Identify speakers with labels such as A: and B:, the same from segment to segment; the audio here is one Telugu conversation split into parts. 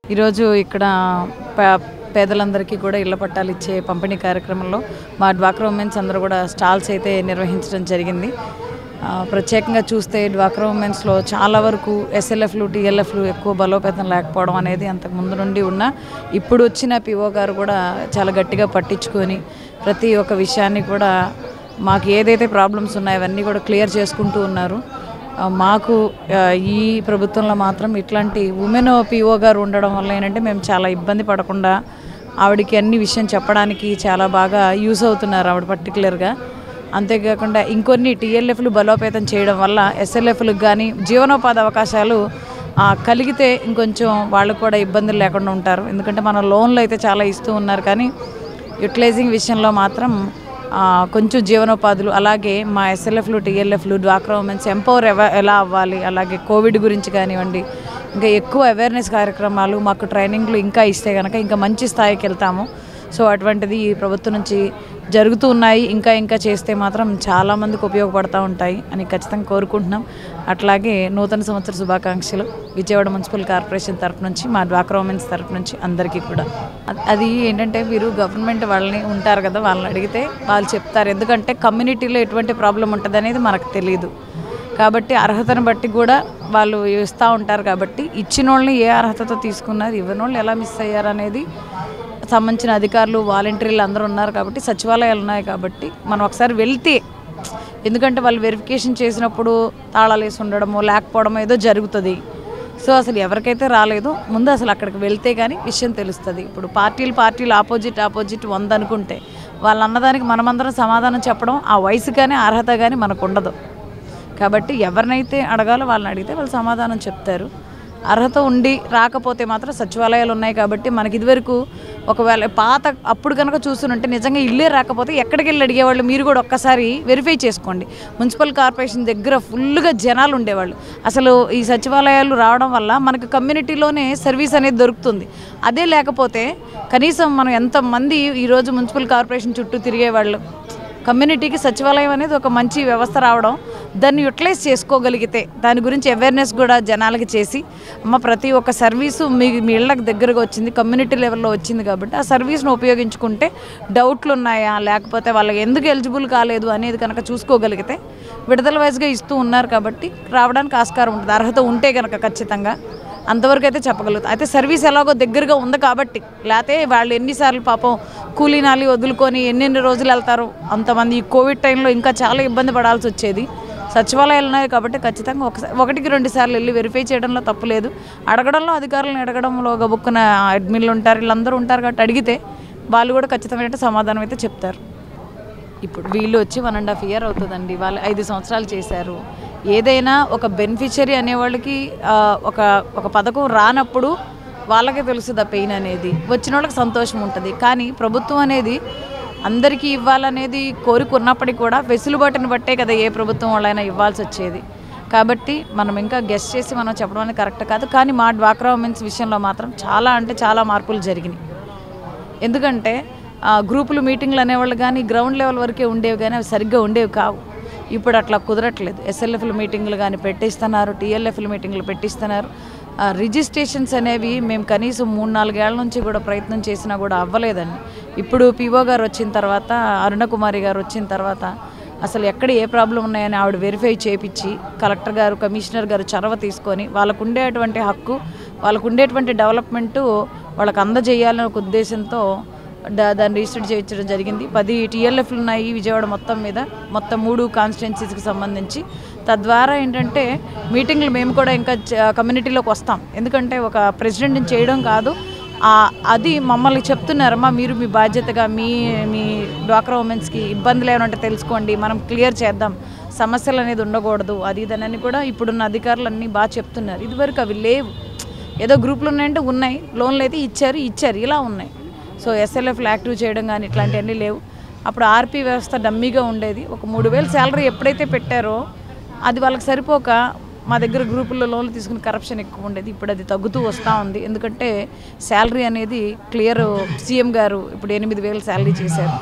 A: ఈరోజు ఇక్కడ ప- పేదలందరికీ కూడా ఇళ్ల పట్టాలు ఇచ్చే పంపిణీ కార్యక్రమంలో మా డ్వాక్రా ఉమెన్స్ అందరూ కూడా స్టాల్స్ అయితే నిర్వహించడం జరిగింది ఆ, ప్రత్యేకంగా చూస్తే డ్వాక్రా ఉమెన్స్లో చాలా వరకు ఎస్ఎల్ఎఫ్లు టీఎల్ఎఫ్లు ఎక్కువ బలోపేతం లేకపోవడం అనేది అంతకు ముందు నుండి ఉన్న ఇప్పుడు వచ్చిన పిఓ గారు కూడా చాలా గట్టిగా పట్టించుకొని ప్రతి ఒక్క విషయాన్ని కూడా మాకు ఏదైతే ప్రాబ్లమ్స్ ఉన్నాయో అవన్నీ కూడా క్లియర్ చేసుకుంటూ ఉన్నారు ఆ, మాకు ఆ, ఈ ప్రభుత్వంలో మాత్రం ఇట్లాంటి ఉమెన్ పిఓ గారు ఉండడం వల్ల ఏంటంటే మేము చాలా ఇబ్బంది పడకుండా ఆవిడకి అన్ని విషయం చెప్పడానికి చాలా బాగా యూస్ అవుతున్నారు ఆవిడ పర్టికులర్గా అంతేకాకుండా ఇంకొన్ని టీఎల్ఎఫ్లు బలోపేతం చేయడం వల్ల ఎస్ఎల్ఎఫ్లకు కానీ జీవనోపాధి అవకాశాలు ఆ, కలిగితే ఇంకొంచెం వాళ్ళకు కూడా ఇబ్బందులు లేకుండా ఉంటారు ఎందుకంటే మన లోన్లు అయితే చాలా ఇస్తూ ఉన్నారు కానీ యూటిలైజింగ్ విషయంలో మాత్రం ఆ, కొంచెం జీవనోపాధులు అలాగే మా ఎస్ఎల్ఎఫ్లు టీఎల్ఎఫ్లు డ్వాక్రా ఉమెన్స్ ఎంపవర్ ఎవ ఎలా అవ్వాలి అలాగే కోవిడ్ గురించి కానివ్వండి ఇంకా ఎక్కువ అవేర్నెస్ కార్యక్రమాలు మాకు ట్రైనింగ్లు ఇంకా ఇస్తే కనుక ఇంకా మంచి స్థాయికి వెళ్తాము సో అటువంటిది ఈ ప్రభుత్వం నుంచి జరుగుతూ ఉన్నాయి ఇంకా ఇంకా చేస్తే మాత్రం చాలామందికి ఉపయోగపడతా ఉంటాయి అని ఖచ్చితంగా కోరుకుంటున్నాం అట్లాగే నూతన సంవత్సర శుభాకాంక్షలు విజయవాడ మున్సిపల్ కార్పొరేషన్ తరపు నుంచి మా డ్వాక్రా ఉమెన్స్ తరపు నుంచి అందరికీ కూడా అ- అది ఏంటంటే మీరు గవర్నమెంట్ వాళ్ళని ఉంటారు కదా వాళ్ళని అడిగితే వాళ్ళు చెప్తారు ఎందుకంటే కమ్యూనిటీలో ఎటువంటి ప్రాబ్లం ఉంటుంది అనేది మనకు తెలియదు కాబట్టి అర్హతను బట్టి కూడా వాళ్ళు ఇస్తూ ఉంటారు కాబట్టి ఇచ్చిన వాళ్ళని ఏ అర్హతతో తీసుకున్నారు ఇవ్వని వాళ్ళు ఎలా మిస్ అయ్యారు అనేది సంబంధించిన అధికారులు వాలంటీర్లు అందరూ ఉన్నారు కాబట్టి సచివాలయాలు ఉన్నాయి కాబట్టి మనం ఒకసారి వెళ్తే ఎందుకంటే వాళ్ళు వెరిఫికేషన్ చేసినప్పుడు తాళాలు వేసి ఉండడమో లేకపోవడమో ఏదో జరుగుతుంది సో అసలు ఎవరికైతే రాలేదో ముందు అసలు అక్కడికి వెళ్తే కానీ విషయం తెలుస్తుంది ఇప్పుడు పార్టీలు పార్టీలు ఆపోజిట్ ఆపోజిట్ వంద అనుకుంటే వాళ్ళు అన్నదానికి మనమందరం సమాధానం చెప్పడం ఆ వయసు కానీ అర్హత కానీ మనకు ఉండదు కాబట్టి ఎవరినైతే అడగాలో వాళ్ళని అడిగితే వాళ్ళు సమాధానం చెప్తారు అర్హత ఉండి రాకపోతే మాత్రం సచివాలయాలు ఉన్నాయి కాబట్టి మనకి ఇదివరకు ఒకవేళ పాత అప్పుడు కనుక చూస్తుంటే నిజంగా ఇల్లే రాకపోతే ఎక్కడికి వెళ్ళి అడిగేవాళ్ళు మీరు కూడా ఒక్కసారి వెరిఫై చేసుకోండి మున్సిపల్ కార్పొరేషన్ దగ్గర ఫుల్గా జనాలు ఉండేవాళ్ళు అసలు ఈ సచివాలయాలు రావడం వల్ల మనకు కమ్యూనిటీలోనే సర్వీస్ అనేది దొరుకుతుంది అదే లేకపోతే కనీసం మనం ఎంతమంది ఈరోజు మున్సిపల్ కార్పొరేషన్ చుట్టూ తిరిగేవాళ్ళు కమ్యూనిటీకి సచివాలయం అనేది ఒక మంచి వ్యవస్థ రావడం దాన్ని యూటిలైజ్ చేసుకోగలిగితే దాని గురించి అవేర్నెస్ కూడా జనాలకి చేసి అమ్మ ప్రతి ఒక్క సర్వీసు మీ మీ ఇళ్ళకి దగ్గరగా వచ్చింది కమ్యూనిటీ లెవెల్లో వచ్చింది కాబట్టి ఆ సర్వీస్ను ఉపయోగించుకుంటే డౌట్లు ఉన్నాయా లేకపోతే వాళ్ళకి ఎందుకు ఎలిజిబుల్ కాలేదు అనేది కనుక చూసుకోగలిగితే విడుదల వైజ్గా ఇస్తూ ఉన్నారు కాబట్టి రావడానికి ఆస్కారం ఉంటుంది అర్హత ఉంటే కనుక ఖచ్చితంగా అంతవరకు అయితే చెప్పగలుగుతాం అయితే సర్వీస్ ఎలాగో దగ్గరగా ఉంది కాబట్టి లేకపోతే వాళ్ళు ఎన్నిసార్లు పాపం కూలీ నాలి వదులుకొని ఎన్నెన్ని రోజులు వెళ్తారు అంతమంది ఈ కోవిడ్ టైంలో ఇంకా చాలా ఇబ్బంది పడాల్సి వచ్చేది సచివాలయాలు ఉన్నాయి కాబట్టి ఖచ్చితంగా ఒకసారి ఒకటికి రెండు సార్లు వెళ్ళి వెరిఫై చేయడంలో తప్పు లేదు అడగడంలో అధికారులను అడగడంలో గబుక్కున అడ్మిన్లు ఉంటారు వీళ్ళందరూ ఉంటారు కాబట్టి అడిగితే వాళ్ళు కూడా ఖచ్చితమైన సమాధానం అయితే చెప్తారు ఇప్పుడు వీళ్ళు వచ్చి వన్ అండ్ హాఫ్ ఇయర్ అవుతుందండి వాళ్ళు ఐదు సంవత్సరాలు చేశారు ఏదైనా ఒక బెనిఫిషరీ అనేవాళ్ళకి ఆ, ఒక ఒక పథకం రానప్పుడు వాళ్ళకే తెలుస్తుంది ఆ పెయిన్ అనేది వచ్చిన వాళ్ళకి సంతోషం ఉంటుంది కానీ ప్రభుత్వం అనేది అందరికీ ఇవ్వాలనేది కోరుకున్నప్పటికీ కూడా వెసులుబాటుని బట్టే కదా ఏ ప్రభుత్వం వాళ్ళైనా ఇవ్వాల్సి వచ్చేది కాబట్టి మనం ఇంకా గెస్ట్ చేసి మనం చెప్పడం అనేది కరెక్ట్ కాదు కానీ మా డ్వాక్రా ఉమెన్స్ విషయంలో మాత్రం చాలా అంటే చాలా మార్పులు జరిగినాయి ఎందుకంటే ఆ, గ్రూపులు మీటింగ్లు అనేవాళ్ళు కానీ గ్రౌండ్ లెవెల్ వరకే ఉండేవి కానీ అవి సరిగ్గా ఉండేవి కావు ఇప్పుడు అట్లా కుదరట్లేదు ఎస్ఎల్ఎఫ్ల మీటింగ్లు కానీ పెట్టిస్తున్నారు టీఎల్ఎఫ్ల మీటింగ్లు పెట్టిస్తున్నారు ఆ, రిజిస్ట్రేషన్స్ అనేవి మేము కనీసం మూడు నాలుగేళ్ల నుంచి కూడా ప్రయత్నం చేసినా కూడా అవ్వలేదండి ఇప్పుడు పిఓ గారు వచ్చిన తర్వాత అరుణకుమారి గారు వచ్చిన తర్వాత అసలు ఎక్కడ ఏ ప్రాబ్లం ఉన్నాయని ఆవిడ వెరిఫై చేపించి కలెక్టర్ గారు కమిషనర్ గారు చొరవ తీసుకొని వాళ్ళకు ఉండేటువంటి హక్కు వాళ్ళకు ఉండేటువంటి డెవలప్మెంటు వాళ్ళకి అందజేయాలనే ఒక ఉద్దేశంతో దా దాన్ని రిజిస్టర్ చేయించడం జరిగింది పది టీఎల్ఎఫ్లు ఉన్నాయి విజయవాడ మొత్తం మీద మొత్తం మూడు కాన్స్టిట్యున్సీస్కి సంబంధించి తద్వారా ఏంటంటే మీటింగ్లు మేము కూడా ఇంకా చ- కమ్యూనిటీలోకి వస్తాం ఎందుకంటే ఒక ప్రెసిడెంట్ని చేయడం కాదు ఆ- అది మమ్మల్ని చెప్తున్నారమ్మా మీరు మీ బాధ్యతగా మీ మీ డ్వాక్రా ఉమెన్స్కి ఇబ్బందులు ఏమైనా ఉంటే తెలుసుకోండి మనం క్లియర్ చేద్దాం సమస్యలు అనేది ఉండకూడదు అది ఇదనని కూడా ఇప్పుడున్న అధికారులు అన్నీ బాగా చెప్తున్నారు ఇదివరకు అవి లేవు ఏదో గ్రూపులు ఉన్నాయంటే ఉన్నాయి లోన్లు అయితే ఇచ్చారు ఇచ్చారు ఇలా ఉన్నాయి సో ఎస్ఎల్ఎఫ్లు యాక్టివ్ చేయడం కానీ ఇట్లాంటివన్నీ లేవు అప్పుడు ఆర్పీ వ్యవస్థ డమ్మీగా ఉండేది ఒక మూడు వేలు శాలరీ ఎప్పుడైతే పెట్టారో అది వాళ్ళకి సరిపోక మా దగ్గర గ్రూపుల్లో లోన్లు తీసుకుని కరప్షన్ ఎక్కువ ఉండేది ఇప్పుడు అది తగ్గుతూ వస్తూ ఉంది ఎందుకంటే శాలరీ అనేది క్లియర్ సీఎం గారు ఇప్పుడు ఎనిమిది వేలు శాలరీ చేశారు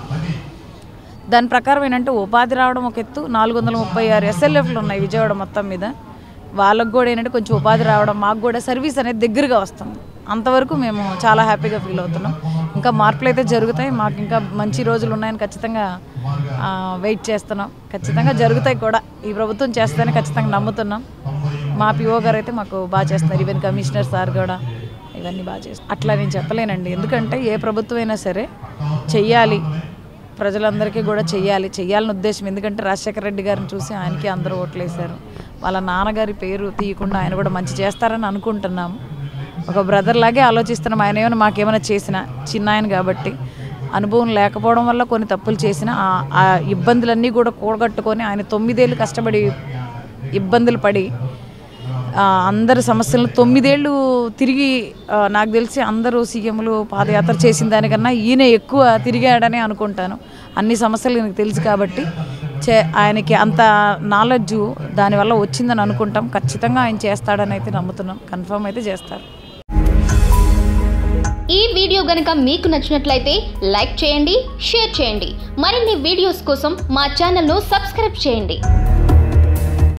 A: దాని ప్రకారం ఏంటంటే ఉపాధి రావడం ఒక ఎత్తు నాలుగు వందల ముప్పై ఆరు ఎస్ఎల్ఎఫ్లు ఉన్నాయి విజయవాడ మొత్తం మీద వాళ్ళకు కూడా ఏంటంటే కొంచెం ఉపాధి రావడం మాకు కూడా సర్వీస్ అనేది దగ్గరగా వస్తుంది అంతవరకు మేము చాలా హ్యాపీగా ఫీల్ అవుతున్నాం ఇంకా మార్పులు అయితే జరుగుతాయి మాకు ఇంకా మంచి రోజులు ఉన్నాయని ఖచ్చితంగా ఆ, వెయిట్ చేస్తున్నాం ఖచ్చితంగా జరుగుతాయి కూడా ఈ ప్రభుత్వం చేస్తుందని ఖచ్చితంగా నమ్ముతున్నాం మా పిఓ గారు అయితే మాకు బాగా చేస్తున్నారు ఈవెన్ కమిషనర్ సార్ కూడా ఇవన్నీ బాగా చేస్తారు అట్లా నేను చెప్పలేనండి ఎందుకంటే ఏ ప్రభుత్వం అయినా సరే చెయ్యాలి ప్రజలందరికీ కూడా చెయ్యాలి చెయ్యాలని ఉద్దేశం ఎందుకంటే రాజశేఖర రెడ్డి గారిని చూసి ఆయనకి అందరూ ఓట్లేశారు వాళ్ళ నాన్నగారి పేరు తీయకుండా ఆయన కూడా మంచి చేస్తారని అనుకుంటున్నాము ఒక బ్రదర్ లాగే ఆలోచిస్తున్నాం ఆయన ఏమైనా మాకేమైనా చేసినా చిన్న ఆయన కాబట్టి అనుభవం లేకపోవడం వల్ల కొన్ని తప్పులు చేసిన ఆ- ఆ ఇబ్బందులన్నీ కూడా కూడగట్టుకొని ఆయన తొమ్మిదేళ్ళు కష్టపడి ఇబ్బందులు పడి ఆ, అందరి సమస్యలను తొమ్మిదేళ్ళు తిరిగి ఆ, నాకు తెలిసి అందరూ సీఎంలు పాదయాత్ర చేసిన దానికన్నా ఈయన ఎక్కువ తిరిగాడని అనుకుంటాను అన్ని సమస్యలు ఈయనకు తెలుసు కాబట్టి చే ఆయనకి అంత నాలెడ్జ్ దానివల్ల వచ్చిందని అనుకుంటాం ఖచ్చితంగా ఆయన చేస్తాడని అయితే నమ్ముతున్నాం కన్ఫర్మ్ అయితే చేస్తారు
B: ఈ వీడియో గనుక మీకు నచ్చినట్లయితే లైక్ చేయండి షేర్ చేయండి మరిన్ని వీడియోస్ కోసం మా ఛానల్ను సబ్స్క్రైబ్ చేయండి